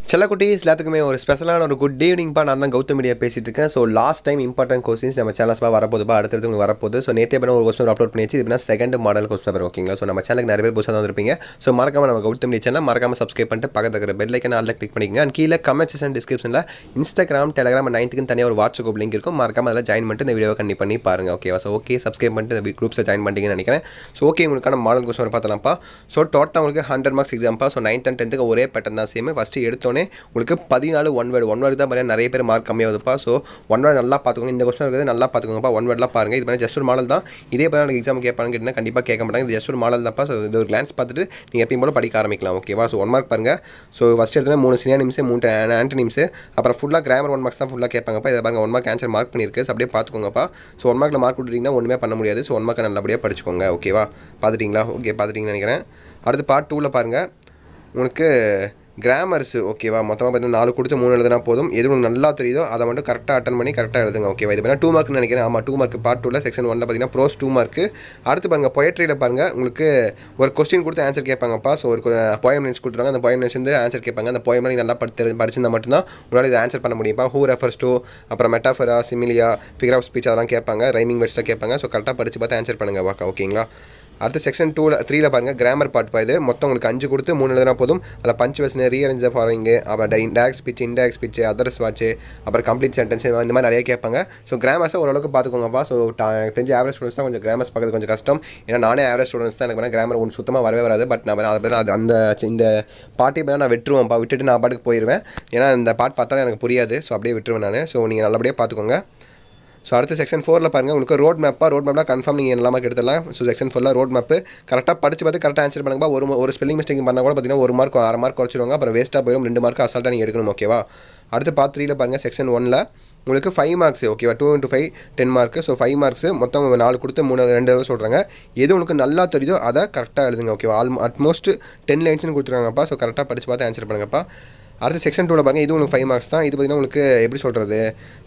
செல்லக்குட்டீஸ் எல்லாத்துக்குமே ஒரு ஸ்பெஷலான ஒரு குட் ஈவினிங்ப்பா நான் தான் கௌதம் மீடியா பேசிட்டு இருக்கேன் so last time important questions நம்ம சேனல்ஸ்லாம் வரப்போதுப்பா அடுத்தடுத்து உங்களுக்கு வரப்போகுது ஸோ நேற்றே பண்ண ஒரு கொஸ்டின் அப்லோட் பண்ணிச்சு இது செகண்ட் மாடல் கொஸ்டின் பேர் ஓகேங்களா ஸோ நம்ம சேனலுக்கு நிறைய பேர் புதுசாக வந்திருப்பீங்க ஸோ மறக்காம நம்ம கௌதம் மீடியா சேனல் மறக்காம சப்ஸ்கிரைப் பண்ணிட்டு பக்கத்தில் இருக்கிற பெல் ஐக்கன் ஆல்ல கிளிக் பண்ணிக்கங்க அண்ட் கீழே கமெண்ட் செக்ஷன் டிஸ்கிரிப்ஷனில் இன்ஸ்டாகிராம் டெலிகிராம் நைன்த்துக்கு தனியாக ஒரு வாட்ஸ்அப் குரூப் லிங்க் இருக்கும் மறக்காம அதில் ஜாயின் பண்ணிட்டு இந்த வீடியோ கண்டி பண்ணி பாருங்க ஓகேவா ஸோ ஓகே சப்ஸ்கிரைப் பண்ணிட்டு இந்த குரூப்ஸை ஜாயின் பண்ணிட்டீங்கன்னு நினைக்கிறேன் ஸோ ஓகே உங்களுக்கான மாடல் கொஸ்டின் பார்த்தலாம்ப்பா ஸோ டோட்டல் உங்களுக்கு ஹண்ட்ரட் மார்க்ஸ் எக்ஸாம்ப்பா ஸோ நைன்த் அண்ட் டென்த்துக்கு ஒரே பேட்டர்ன் தான் சேம் ஃபஸ்ட்டு எடுத்தோன்னே உங்களுக்கு பதினாலு ஒன் வேர்டு ஒன் வேர்டு தான் பாருங்க நிறைய பேர் மார்க் கம்மியாகுதுப்பா ஸோ ஒன் வேர்டு நல்லா பார்த்துக்கோங்க இந்த கொஸ்டின் இருக்கிறது நல்லா பார்த்துக்கோங்கப்பா ஒன் வேர்ட்லாம் பாருங்கள் இது மாதிரி ஜஸ்ட் ஒரு மாடல் தான் இதே மாதிரி எனக்கு எக்ஸாம் கேட்பாங்க கேட்டிங்கன்னா கண்டிப்பாக கேட்க மாட்டாங்க இது ஜஸ்ட் ஒரு மாடல் தான்ப்பா ஸோ இது ஒரு கிளான்ஸ் பார்த்துட்டு நீங்கள் எப்பயும் போல படிக்க ஆரம்பிக்கலாம் ஓகேவா ஸோ ஒன் மார்க் பாருங்கள் ஸோ ஃபஸ்ட் எடுத்தோன்னா மூணு சினியா நிமிஷம் மூணு ஆன்டி நிமிஷம் அப்புறம் ஃபுல்லாக கிராமர் ஒன் மார்க்ஸ் தான் ஃபுல்லாக கேட்பாங்கப்பா இதை பாருங்க ஒன் மார்க் ஆன்சர் மார்க் பண்ணியிருக்கு ஸோ அப்படியே பார்த்துக்கோங்கப்பா ஸோ ஒன் மார்க்கில் மார்க் விட்டுட்டீங்கன்னா ஒன்றுமே பண்ண முடியாது ஸோ ஒன் மார்க்கை நல்லபடியாக படிச்சுக்கோங்க ஓகேவா பார்த்துட்டிங்களா ஓகே பார்த்துட்டிங்கன்னு நினைக்கிறேன் அடுத்து பார்ட் டூவில் பாருங்கள் உங்களுக்கு கிராமர்ஸ் ஓகேவா மொத்தமாக பார்த்தீங்கன்னா நாலு கொடுத்து மூணு எழுதுனா போதும் எது உங்களுக்கு நல்லா தெரியுதோ அதை மட்டும் கரெக்டாக அட்டன் பண்ணி கரெக்டாக எழுதுங்க ஓகேவா இது பண்ணால் டூ மார்க்னு நினைக்கிறேன் ஆமாம் டூ மார்க் பார்ட் டூவில் செக்ஷன் ஒனில் பார்த்தீங்கன்னா ப்ரோஸ் டூ மார்க்கு அடுத்து பாருங்கள் பொயட்ரியில் பாருங்கள் உங்களுக்கு ஒரு கொஸ்டின் கொடுத்து ஆன்சர் கேட்பாங்கப்பா ஸோ ஒரு போயம் நியூஸ் கொடுத்துருவாங்க அந்த போயம் நியூஸ் வந்து ஆன்சர் கேட்பாங்க அந்த போயம் நீங்கள் நல்லா படித்து படிச்சிருந்தா மட்டும்தான் உங்களால் இதை ஆன்சர் பண்ண முடியும்ப்பா ஹூ ரெஃபர்ஸ் டூ அப்புறம் மெட்டாஃபரா சிமிலியா ஃபிகர் ஆஃப் ஸ்பீச் அதெல்லாம் கேட்பாங்க ரைமிங் வேர்ட்ஸாக கேட்பாங்க ஸோ கரெக்டாக படித்து பார்த்து ஆன்சர் பண்ணுங்கள் வாக்கா ஓகேங்களா அடுத்து செக்ஷன் டூவில் த்ரீல பாருங்கள் கிராமர் பார்ட் பா இது மொத்தம் உங்களுக்கு அஞ்சு கொடுத்து மூணு எழுதுனா போதும் அதில் பஞ்ச் வெஸ்னு ரீஅரேஞ்ச் ஃபாலோயிங்கு அப்புறம் டேரக்ட் ஸ்பீச் இன்டேரக்ட் ஸ்பீச் அதர்ஸ் வாட்ச் அப்புறம் கம்ப்ளீட் சென்டென்ஸ் இந்த மாதிரி நிறைய கேட்பாங்க ஸோ கிராமர்ஸை ஓரளவுக்கு பார்த்துக்கோங்கப்பா ஸோ எனக்கு தெரிஞ்ச ஆவரேஜ் ஸ்டூடெண்ட்ஸ் தான் கொஞ்சம் கிராமர்ஸ் பார்க்கறது கொஞ்சம் கஷ்டம் ஏன்னா நானே ஆவரேஜ் ஸ்டூடெண்ட்ஸ் தான் எனக்கு வேணால் கிராமர் ஒன்று சுத்தமாக வரவே வராது பட் நான் அதை பற்றி அது அந்த இந்த பாட்டி நான் விட்டுருவேன்ப்பா விட்டுட்டு நான் பாட்டுக்கு போயிடுவேன் ஏன்னா இந்த பாட் பார்த்தாலும் எனக்கு புரியாது ஸோ அப்படியே விட்டுருவேன் நான் ஸோ நீங்கள் நல்லபடியாக பார்த்துக்கோங்க ஸோ அடுத்த செக்ஷன் ஃபோரில் பாருங்கள் உங்களுக்கு ரோட் மேப்பாக ரோட் மேப்லாம் கன்ஃபார்ம் நீங்கள் எல்லாமே எடுத்துடலாம் ஸோ செக்ஷன் ஃபுல்லாக ரோட் மேப்பு கரெக்டாக படித்து பார்த்து கரெக்டாக ஆன்சர் பண்ணுங்கப்பா ஒரு ஒரு ஸ்பெல்லிங் மிஸ்டேக் பண்ணால் கூட பார்த்தீங்கன்னா ஒரு மார்க் அரை மார்க் குறைச்சிடுவாங்க அப்புறம் வேஸ்ட்டாக போயிடும் ரெண்டு மார்க் அசால்ட்டாக நீங்கள் எடுக்கணும் ஓகேவா அடுத்து பார்ட் த்ரீல பாருங்கள் செக்ஷன் ஒனில் உங்களுக்கு ஃபைவ் மார்க்ஸ் ஓகேவா டூ இன்ட்டு ஃபைவ் டென் மார்க்கு ஸோ ஃபைவ் மார்க்ஸ் மொத்தம் நாலு கொடுத்து மூணு ரெண்டு எழுத சொல்கிறாங்க எது உங்களுக்கு நல்லா தெரியுதோ அதை கரெக்டாக எழுதுங்க ஓகேவா ஆல் அட்மோஸ்ட் டென் லைன்ஸ்னு கொடுத்துருக்காங்கப்பா ஸோ கரெக்டாக படித்து பார்த்து ஆன்சர் பண்ணுங்கப்பா அடுத்து செக்ஷன் டூவில் பாருங்கள் இது உங்களுக்கு ஃபைவ் மார்க்ஸ் தான் இது பார்த்தீங்கன்னா உங்களுக்கு எப்படி சொல்கிறது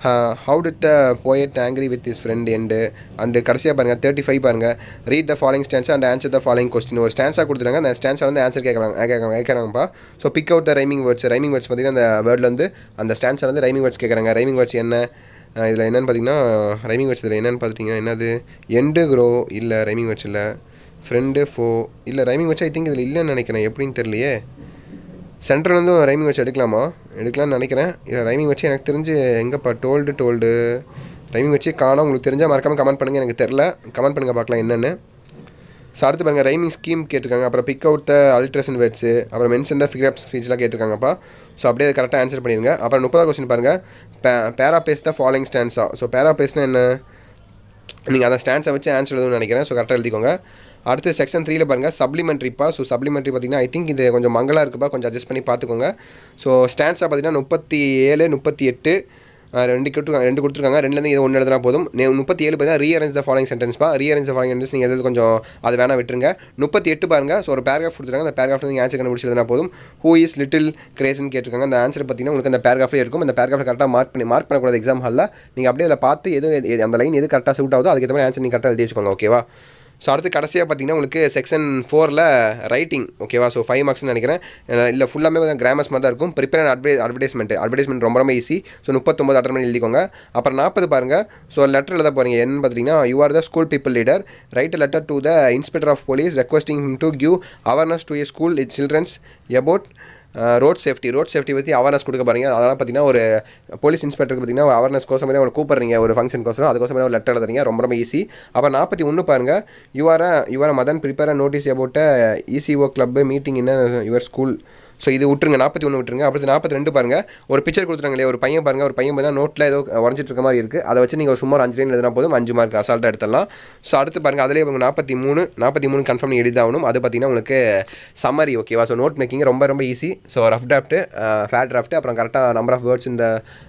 how did the poet angry with his friend end and கடைசியாக பாருங்கள் தேர்ட்டி ஃபைவ் பாருங்கள் read the following stanza and answer the following question ஒரு ஸ்டான்ஸாக கொடுத்துருங்க அந்த ஸ்டான்ஸாக வந்து ஆன்சர் கேட்குறாங்க கேட்குறாங்க கேட்குறாங்கப்பா so pick out the rhyming words rhyming words பார்த்தீங்கன்னா அந்த வேர்டில் வந்து அந்த ஸ்டான்ஸில் வந்து ரைமிங் வேர்ட்ஸ் கேட்குறாங்க ரைமிங் வேர்ட்ஸ் என்ன இதில் என்னென்னு பார்த்தீங்கன்னா ரைமிங் வேர்ட்ஸ் இதில் என்னென்னு பார்த்தீங்கன்னா என்னது எண்டு க்ரோ இல்லை ரைமிங் வேர்ட்ஸ் இல்லை ஃப்ரெண்டு ஃபோ இல்லை ரைமிங் வேர்ட்ஸ் ஐ திங்க் இதில் இல்லைன்னு நினைக்கிறேன் எப்படின்னு தெரியலையே சென்ட்ரல் வந்து ரைமிங் வச்சு எடுக்கலாமா எடுக்கலாம்னு நினைக்கிறேன் இதை ரைமிங் வச்சு எனக்கு தெரிஞ்சு எங்கேப்பா டோல்டு டோல்டு ரைமிங் வச்சு காணும் உங்களுக்கு தெரிஞ்சால் மறக்காமல் கமெண்ட் பண்ணுங்கள் எனக்கு தெரில கமெண்ட் பண்ணுங்கள் பார்க்கலாம் என்னென்னு ஸோ அடுத்து பாருங்கள் ரைமிங் ஸ்கீம் கேட்டிருக்காங்க அப்புறம் pick out the alliteration words அப்புறம் மென்ஷன் த ஃபிகர் அப் ஸ்பீச்லாம் கேட்டிருக்காங்கப்பா ஸோ அப்படியே கரெக்டாக ஆன்சர் பண்ணிடுங்க அப்புறம் முப்பதாவது கொஸ்டின் பாருங்கள் பே paraphrase the following stanza so பேரா பேஸ்னால் என்ன நீங்கள் அந்த ஸ்டான்ஸை வச்சு ஆன்சர் எழுதுன்னு நினைக்கிறேன் ஸோ கரெக்டாக எழுதிக்கோங்க அடுத்து செக்ஷன் த்ரீல பாருங்கள் சப்ளிமெண்ட்ரிப்பா ஸோ சப்ளிமெண்ட்ரி பார்த்தீங்கன்னா ஐ திங்க் இது கொஞ்சம் மங்களாக இருக்குப்பா கொஞ்சம் அட்ஜஸ்ட் பண்ணி பார்த்துக்கோங்க ஸோ ஸ்டான்ஸாக பார்த்தீங்கன்னா முப்பத்தி ஏழு முப்பத்தி எட்டு ரெண்டு கொடுத்துருக்காங்க ரெண்டு கொடுத்துருக்காங்க ரெண்டுலேருந்து இது ஒன்று எழுதுனா போதும் முப்பத்தி ஏழு பார்த்தீங்கன்னா ரீஅரேஞ்ச் த ஃபாலோயிங் சென்டென்ஸ்ப்பா ரீஅரேஞ்ச் த ஃபாலோயிங் சென்டென்ஸ் நீங்கள் எதாவது கொஞ்சம் அது வேணால் விட்டுருங்க முப்பத்தி எட்டு பாருங்கள் ஸோ ஒரு பேராகிராஃப் கொடுத்துருக்காங்க அந்த பேராகிராஃப் நீங்கள் ஆன்சர் கண்டுபிடிச்சி எழுதுனா போதும் ஹூ இஸ் லிட்டில் கிரேஸ்னு கேட்டிருக்காங்க அந்த ஆன்சர் பார்த்தீங்கன்னா உங்களுக்கு அந்த பேராகிராஃபே இருக்கும் அந்த பேராகிராஃப் கரெக்டாக மார்க் பண்ணி மார்க் பண்ணக்கூடாது எக்ஸாம் ஹாலில் நீங்கள் அப்படியே அதில் பார்த்து எது அந்த லைன் எது கரெக்டாக சூட் ஆகுதோ அதுக்கேற்ற மாதிரி ஆன்சர் நீங்கள் கரெக்டாக எழுதி வச்சுக்கோங்க ஓகேவா ஸோ அடுத்து கடைசியாக பார்த்தீங்கன்னா உங்களுக்கு செக்ஷன் ஃபோரில் ரைட்டிங் ஓகேவா ஸோ ஃபைவ் மார்க்ஸ்னு நினைக்கிறேன் இல்லை ஃபுல்லாமே வந்து கிராமர்ஸ் மாதிரி தான் இருக்கும் prepare and advertise advertisement advertisement ரொம்ப ரொம்ப ஈஸி ஸோ முப்பத்தொம்பது அட்டன் பண்ணி எழுதிக்கோங்க அப்புறம் நாற்பது பாருங்கள் ஸோ லெட்டர் எழுத போகிறீங்க என்னன்னு பார்த்தீங்கன்னா you are the school people leader right letter to the inspector of police requesting to give awareness to a school it childrens about road safety road safety பற்றி அவேர்னஸ் கொடுக்க போகிறீங்க அதனால் பார்த்தீங்கன்னா ஒரு போலீஸ் இன்ஸ்பெக்டருக்கு பார்த்தீங்கன்னா ஒரு அவேர்னஸ் கோசம் ஒரு கூப்பிட்றீங்க ஒரு ஃபங்க்ஷன் கோசம் அதுக்கோசம் ஒரு லெட்டர் எழுதுறீங்க ரொம்ப ரொம்ப ஈஸி அப்போ நாற்பத்தி ஒன்று பாருங்கள் யுவர் யுவர் மதன் prepare notice about eco club meeting in your school so இது விட்டுருங்க நாற்பத்தி ஒன்று விட்டுருங்க அடுத்து நாற்பத்தி ரெண்டு பாருங்கள் ஒரு பிக்சர் கொடுத்துருங்க இல்லையா ஒரு பையன் பாருங்கள் ஒரு பையன் பார்த்தா நோட்டில் ஏதோ வரைஞ்சிட்டு இருக்க மாதிரி இருக்குது அதை வச்சு நீங்கள் ஒரு சும்மா ஒரு அஞ்சு லைன் எழுதினா போதும் அஞ்சு மார்க் அசால்ட்டாக எடுத்துடலாம் ஸோ அடுத்து பாருங்கள் அதிலே உங்களுக்கு நாற்பத்தி மூணு நாற்பத்தி மூணு கன்ஃபார்ம் எழுதாகணும் அது பார்த்தீங்கன்னா உங்களுக்கு சம்மரி ஓகேவா ஸோ நோட் மேக்கிங் ரொம்ப ரொம்ப easy so rough draft fair draft அப்புறம் கரெக்டாக நம்பர் ஆஃப் வேர்ட்ஸ் இந்த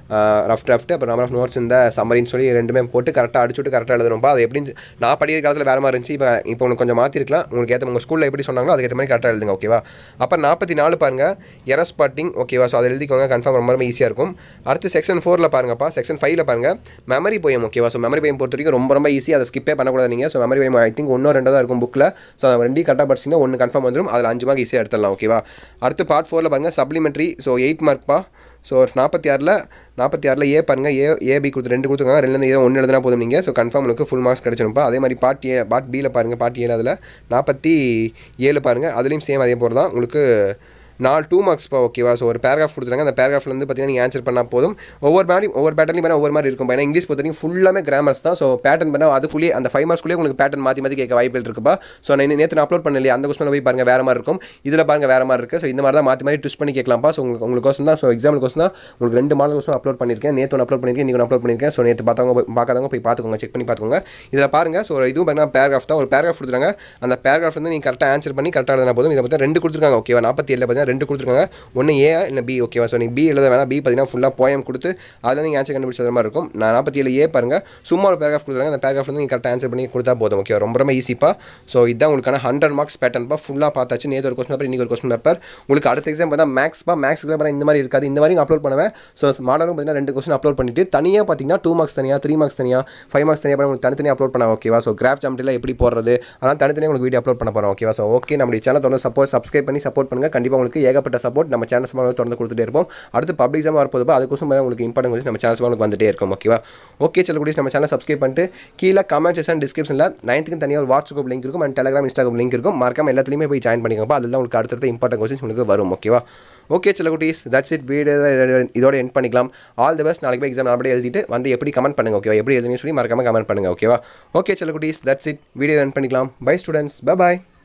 ரஃப் டிராஃப்ட் அப்புறம் நம்பர் ஆஃப் நோட்ஸ் இந்த சம்மரின்னு சொல்லி ரெண்டுமே போட்டு கரெக்டாக அடிச்சுட்டு கரெக்டாக எழுதணும்ப்பா அது எப்படின்னு நான் படிக்கிற காலத்தில் வேறு மாதிரி இருந்துச்சு இப்போ இப்போ உங்களுக்கு கொஞ்சம் மாற்றிருக்கலாம் உங்களுக்கு ஏற்ற உங்கள் ஸ்கூலில் எப்படி சொன்னாங்களோ அதுக்கேற்ற மாதிரி கரெக்டாக எழுதுங்க ஓகேவா அப்போ நாற்பத்தி நாலு பாருங்கள் எரஸ் ஸ்பாட்டிங் ஓகேவா ஸோ அதை எழுதிக்கோங்க கன்ஃபார்ம் ரொம்ப ரொம்ப ஈஸியாக இருக்கும் அடுத்து செக்ஷன் ஃபோரில் பாருங்கப்பா செக்ஷன் ஃபைவ்ல பாருங்கள் மெமரி போயம் ஓகேவா ஸோ மெமரி போயம் பொறுத்த வரைக்கும் ரொம்ப ரொம்ப ஈஸி அதை ஸ்கிப்பே பண்ணக்கூடாது நீங்கள் so memory poem I think ஒன்றோ ரெண்டோ தான் இருக்கும் புக்கில் ஸோ அதை ரெண்டையும் கரெக்டாக படிச்சிங்கன்னா ஒன்று கன்ஃபார்ம் வந்துடும் அதில் அஞ்சு மார்க் ஈஸியாக எடுத்துடலாம் ஓகேவா அடுத்து பார்ட் ஃபோரில் பாருங்கள் சப்ளிமெண்ட்ரி ஸோ எயிட் மார்க்ப்பா ஸோ நாற்பத்தி ஆறில் நாற்பத்தி ஆறில் ஏ பாருங்கள் ஏ ஏபி கொடுத்து ரெண்டு கொடுத்துருக்காங்க ரெண்டுலேருந்து ஏதோ ஒன்று எழுதினா போதும் நீங்கள் ஸோ கன்ஃபார்ம் உங்களுக்கு ஃபுல் மார்க்ஸ் கிடச்சிருப்பா அதே மாதிரி பார்ட் ஏ பார்ட் பியில் பாருங்கள் பார்ட் ஏழு அதில் நாற்பத்தி ஏழு பாருங்கள் அதுலேயும் சேம் அதே போல் தான் உங்களுக்கு நாலு டூ மார்க்ஸ்ப்பா ஓகேவா ஸோ ஒரு பேராகிராஃப் கொடுத்துருங்க அந்த பேராகிராஃப்ல வந்து பார்த்தீங்கன்னா நீங்கள் ஆன்சர் பண்ணால் போதும் ஒவ்வொரு மாதிரி ஒவ்வொரு பேட்டர்லையும் பண்ணால் ஒவ்வொரு மாதிரி இருக்கும் ஏன்னா இங்கிலீஷ் பொறுத்த வரைக்கும் ஃபுல்லாமே கிராமர்ஸ் தான் ஸோ பேட்டர்ன் பண்ணால் அதுக்குள்ளேயே அந்த ஃபைவ் மார்க்ஸ்க்குள்ளேயே உங்களுக்கு பேட்டர்ன் மாற்றி மாற்றி கேட்க வாய்ப்புகள் இருக்குப்பா ஸோ நான் நேற்று நான் அப்லோட் பண்ணலையே அந்த கொஸ்டின் போய் பாருங்கள் வேறு மாதிரி இருக்கும் இதில் பாருங்கள் வேறு மாதிரி இருக்குது ஸோ இந்த மாதிரி தான் மாற்றி மாதிரி ட்விஸ்ட் பண்ணி கேட்கலாம்ப்பா ஸோ உங்களுக்கு உங்களுக்கு கொஸ்டின் தான் ஸோ எக்ஸாம்பிள் கொஸ்டின் தான் உங்களுக்கு ரெண்டு மாடல் கொஸ்டின் அப்லோட் பண்ணியிருக்கேன் நேற்று ஒன்று அப்லோட் பண்ணியிருக்கேன் இன்றைக்கி அப்லோட் பண்ணியிருக்கேன் ஸோ நேற்று பார்த்தவங்க போய் பார்க்காதவங்க போய் பார்த்துக்கோங்க செக் பண்ணி பார்த்துக்கோங்க இதில் பாருங்கள் ஸோ இதுவும் பார்த்தீங்கன்னா பேராகிராஃப் தான் ஒரு பேராகிராஃப் கொடுத்துருக்காங்க அந்த பேராகிராஃப் வந்து நீங்கள் கரெக்டாக ஆன்சர் பண்ணி கரெக்டாக எழுதினா போதும் இதை பார்த்தா ரெண்டு கொடுத்துருக்காங்க ஓகேவா நாற்பத்தி ஏழில் பார்த்தீங்கன்னா ரெண்டு கொடுத்துருக்காங்க ஒன்று ஏ இல்லை பி ஓகேவா ஸோ நீங்கள் பி எழுத வேணாம் பி பார்த்தீங்கன்னா ஃபுல்லாக போயம் கொடுத்து அதில் நீங்கள் ஆன்சர் கண்டுபிடிச்சது மாதிரி இருக்கும் நான் நாற்பத்தி ஏழு ஏ பாருங்கள் சும்மா ஒரு பேராகிராஃப் கொடுத்துருக்காங்க அந்த பேராகிராஃப் வந்து நீங்கள் கரெக்டாக ஆன்சர் பண்ணி கொடுத்தா போதும் ஓகே ரொம்ப ரொம்ப ஈஸிப்பா ஸோ இதான் உங்களுக்கான ஹண்ட்ரட் மார்க்ஸ் பேட்டர்ன்பா ஃபுல்லாக பார்த்தாச்சு நேற்று ஒரு கொஸ்டின் பேப்பர் இன்றைக்கி ஒரு கொஸ்டின் பேப்பர் உங்களுக்கு அடுத்த எக்ஸாம் பார்த்தா மேக்ஸ்ப்பா மேக்ஸில் பார்த்தா இந்த மாதிரி இருக்காது இந்த மாதிரி அப்லோட் பண்ணுவேன் ஸோ மாடலும் பார்த்தீங்கன்னா ரெண்டு கொஸ்டின் அப்லோட் பண்ணிட்டு தனியாக பார்த்தீங்கன்னா டூ மார்க்ஸ் தனியாக த்ரீ மார்க்ஸ் தனியாக ஃபைவ் மார்க்ஸ் தனியாக உங்களுக்கு தனித்தனியாக அப்லோட் பண்ண ஓகேவா ஸோ கிராஃப் ஜாமெட்ரியில் எப்படி போடுறது அதெல்லாம் தனித்தனியாக உங்களுக்கு வீடியோ அப்லோட் பண்ண போகிறோம் ஓகேவா ஸோ ஓகே நம்மளுடைய சேனல் தொடர்ந்து சப்போர்ட் சப்ஸ்கிரைப் பண்ணி சப்போர்ட் பண்ணுங்கள் கண்டிப்பாக உங்களுக்கு ஏகப்பட்ட சப்போர்ட் நம்ம சேனல்ஸ் தொடர்ந்து கொடுத்துட்டே இருப்போம் அடுத்து பப்ளிக் எக்ஸாம் வரப்போது அதுக்கோசம் உங்களுக்கு இம்பார்ட்டன் கொஸ்டின் நம்ம சேனல்ஸ் உங்களுக்கு வந்துட்டே இருக்கும் ஓகேவா ஓகே சொல்லக்கூடிய நம்ம சேனல் சப்ஸ்கிரைப் பண்ணிட்டு கீழே கமெண்ட் செக்ஷன் டிஸ்கிரிப்ஷனில் நைன்த்துக்கு தனியாக ஒரு வாட்ஸ்அப் குரூப் லிங்க் இருக்கும் அண்ட் டெலிகிராம் இன்ஸ்டாகிராம் லிங்க் இருக்கும் மறக்காம எல்லாத்துலேயுமே போய் ஜாயின் பண்ணிக்கோங்க அதெல்லாம் உங்களுக்கு அடுத்தடுத்த இம்பார்ட்டன் கொஸ்டின்ஸ் உங்களுக்கு வரும் ஓகேவா ஓகே குட்டீஸ் தட்ஸ் இட் வீடியோ இதோட என் பண்ணிக்கலாம் ஆல் தி பெஸ்ட் நாளைக்கு போய் எக்ஸாம் நல்லபடியாக எழுதிட்டு வந்து எப்படி கமெண்ட் பண்ணுங்க ஓகேவா எப்படி எழுதுன்னு சொல்லி மறக்காம கமெண்ட் பண்ணுங்க ஓகேவா ஓகே குட்டீஸ் தட்ஸ் இட் வீடியோ என் பண்ணிக்கலாம் பை ஸ்டூடெண்ட்ஸ் பை பாய்